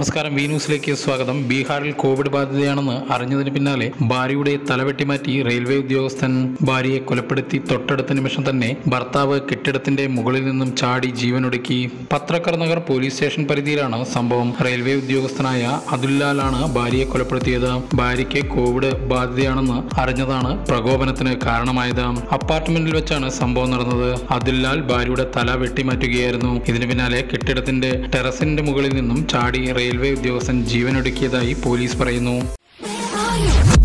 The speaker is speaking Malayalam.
നമസ്കാരം വി ന്യൂസിലേക്ക് സ്വാഗതം ബീഹാറിൽ കോവിഡ് ബാധിതയാണെന്ന് അറിഞ്ഞതിന് പിന്നാലെ ഭാര്യയുടെ തലവെട്ടിമാറ്റി റെയിൽവേ ഉദ്യോഗസ്ഥൻ ഭാര്യയെ കൊലപ്പെടുത്തി തൊട്ടടുത്ത നിമിഷം തന്നെ ഭർത്താവ് കെട്ടിടത്തിന്റെ മുകളിൽ നിന്നും ചാടി ജീവനൊടുക്കി പത്രക്കർ നഗർ പോലീസ് സ്റ്റേഷൻ പരിധിയിലാണ് സംഭവം റെയിൽവേ ഉദ്യോഗസ്ഥനായ അതുല്ലാലാണ് ഭാര്യയെ കൊലപ്പെടുത്തിയത് ഭാര്യയ്ക്ക് കോവിഡ് ബാധിതയാണെന്ന് അറിഞ്ഞതാണ് പ്രകോപനത്തിന് കാരണമായത് അപ്പാർട്ട്മെന്റിൽ വെച്ചാണ് സംഭവം നടന്നത് അതുല്ലാൽ ഭാര്യയുടെ തല വെട്ടിമാറ്റുകയായിരുന്നു ഇതിന് പിന്നാലെ കെട്ടിടത്തിന്റെ ടെറസിന്റെ മുകളിൽ നിന്നും ചാടി റെയിൽവേ ഉദ്യോഗസ്ഥൻ ജീവനൊടുക്കിയതായി പോലീസ് പറയുന്നു